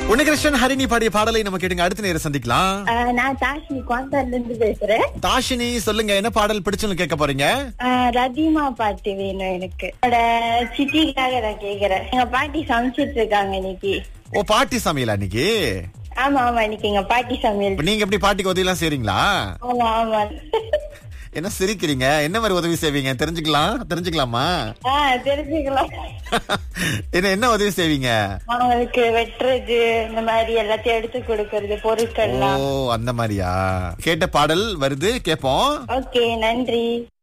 உன்னிகிருஷ்ணன் ஹரிணி பாடிய பாடலை நம்ம கேட்டுங்க அடுத்த நேரம் சந்திக்கலாம் ஆஹ் நான் தாஷினி குவாந்தார்ல இருந்து பேசுறேன் தாஷினி சொல்லுங்க என்ன பாடல் பிடிச்சுன்னு கேட்க போறீங்க ஆஹ் ரதிமா பாட்டு வேணும் எனக்கு என்னோட சித்திக்காக நான் கேக்குறேன் எங்க பாட்டி சமைச்சிட்டு இருக்காங்க இன்னைக்கு ஓ பாட்டி சமையல் அன்னைக்கு ஆமா ஆமா இன்னைக்கு எங்க பாட்டி சமையல் இப்ப நீங்க எப்படி பாட்டிக்கு உதவி எல்லாம் செய்றீங்களா ஆமா ஆமா என்ன சிரிக்கிறீங்க என்ன மாதிரி உதவி செய்வீங்க தெரிஞ்சுக்கலாம் தெரிஞ்சுக்கலாமா ஆஹ் தெரிஞ்சுக்கலாம் என்ன என்ன உதவி செய்வீங்க அவங்களுக்கு வெட்டுறது இந்த மாதிரி எல்லாத்தையும் எடுத்து கொடுக்கறது ஓ பொருட்கள்லாம் அந்த மாதிரியா கேட்ட பாடல் வருது கேப்போம் ஓகே நன்றி